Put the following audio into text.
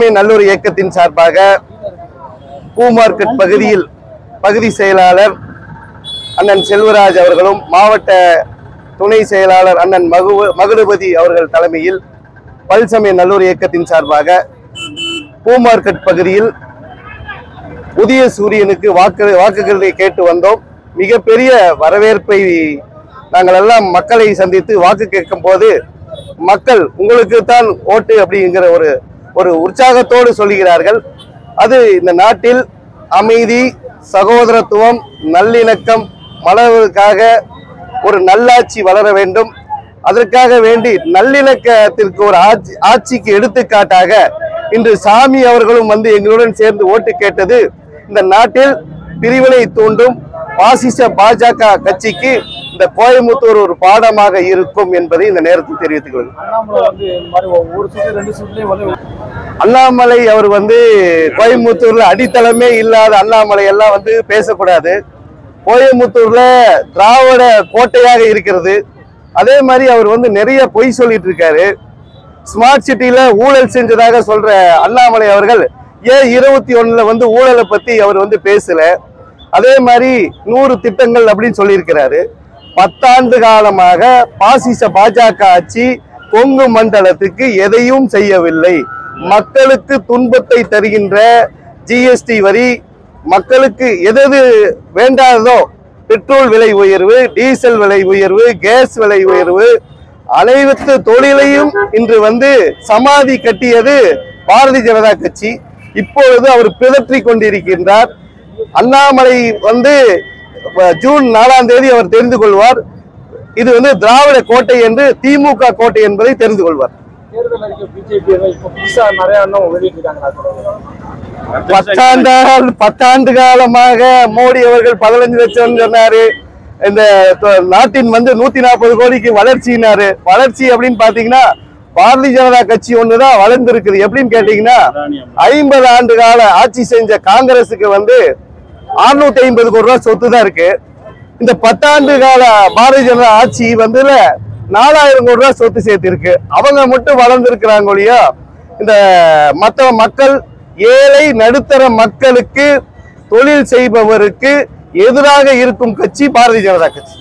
பல்சமய நல்லூர் இயக்கத்தின் சார்பாக பூ மார்க்கெட் பகுதியில் பகுதி செயலாளர் அண்ணன் செல்வராஜ் அவர்களும் மாவட்ட துணை செயலாளர் அண்ணன் மகு மகுடுபதி அவர்கள் தலைமையில் பல்சமய நல்லூர் இயக்கத்தின் சார்பாக பூ மார்க்கெட் பகுதியில் புதிய சூரியனுக்கு வாக்கு வாக்குகளை கேட்டு வந்தோம் மிகப்பெரிய வரவேற்பை நாங்கள் எல்லாம் மக்களை சந்தித்து வாக்கு கேட்கும் போது மக்கள் உங்களுக்கு தான் ஓட்டு அப்படிங்கிற ஒரு ஒரு உற்சாகத்தோடு சொல்லுகிறார்கள் அது இந்த நாட்டில் அமைதி சகோதரத்துவம் நல்லிணக்கம் மலர்வதற்காக ஒரு நல்லாட்சி வளர வேண்டும் அதற்காக வேண்டி நல்லிணக்கத்திற்கு ஒரு ஆட்சி ஆட்சிக்கு எடுத்துக்காட்டாக இன்று சாமி அவர்களும் வந்து எங்களுடன் சேர்ந்து ஓட்டு கேட்டது இந்த நாட்டில் பிரிவினை தூண்டும் பாசிச பாஜக கட்சிக்கு இந்த கோயம்புத்தூர் ஒரு பாடமாக இருக்கும் என்பதை இந்த நேரத்தில் தெரிவித்துக் கொள்கிறேன் அண்ணாமலை வந்து இந்த மாதிரி ஒரு சீட்டு ரெண்டு சீட்லயும் வந்து அண்ணாமலை அவர் வந்து கோயம்புத்தூர்ல அடித்தளமே இல்லாத அண்ணாமலை எல்லாம் வந்து பேசக்கூடாது கோயம்புத்தூர்ல திராவிட கோட்டையாக இருக்கிறது அதே மாதிரி அவர் வந்து நிறைய பொய் சொல்லிட்டு இருக்காரு ஸ்மார்ட் சிட்டில ஊழல் செஞ்சதாக சொல்ற அண்ணாமலை அவர்கள் ஏன் இருபத்தி ஒண்ணுல வந்து ஊழலை பத்தி அவர் வந்து பேசல அதே மாதிரி நூறு திட்டங்கள் அப்படின்னு சொல்லியிருக்கிறாரு பத்தாண்டு காலமாக பாசிச பாஜக ஆட்சி கொங்கு மண்டலத்துக்கு எதையும் செய்யவில்லை மக்களுக்கு துன்பத்தை தருகின்ற ஜிஎஸ்டி வரி மக்களுக்கு எதெது வேண்டாததோ பெட்ரோல் விலை உயர்வு டீசல் விலை உயர்வு கேஸ் விலை உயர்வு அனைத்து தொழிலையும் இன்று வந்து சமாதி கட்டியது பாரதிய ஜனதா கட்சி இப்பொழுது அவர் பிதற்றி கொண்டிருக்கின்றார் அண்ணாமலை வந்து அஹ், ஜூன் நாலாம் தேதி அவர் தெரிந்து கொள்வார் இது வந்து திராவிட கோட்டை என்று திமுக கோட்டை என்பதை தெரிந்து கொள்வார் தேர்தல் அறிக்கை பிஜேபி இப்ப புதுசா நிறைய அண்ணன் வெளியிட்டிருக்காங்க பத்தாண்டு பத்தாண்டு காலமாக மோடி அவர்கள் பதினஞ்சு லட்சம் சொன்னாரு இந்த தொ- நாட்டின் வந்து நூத்தி நாற்பது கோடிக்கு வளர்ச்சினாரு வளர்ச்சி அப்படின்னு பாத்தீங்கன்னா பாரதிய ஜனதா கட்சி ஒண்ணுதான் வளர்ந்து இருக்குது எப்படின்னு கேட்டீங்கன்னா ஐம்பது ஆண்டு கால ஆட்சி செஞ்ச காங்கிரஸுக்கு வந்து அறுநூத்தி ஐம்பது கோடி ரூபாய் சொத்து தான் இருக்கு இந்த பத்தாண்டு கால பாரதிய ஜனதா ஆட்சி வந்து நாலாயிரம் கோடி ரூபாய் சொத்து சேர்த்திருக்கு அவங்க மட்டும் வளர்ந்துருக்கிறாங்க ஒழிய இந்த மற்ற மக்கள் ஏழை நடுத்தர மக்களுக்கு தொழில் செய்பவருக்கு எதிராக இருக்கும் கட்சி பாரதிய ஜனதா கட்சி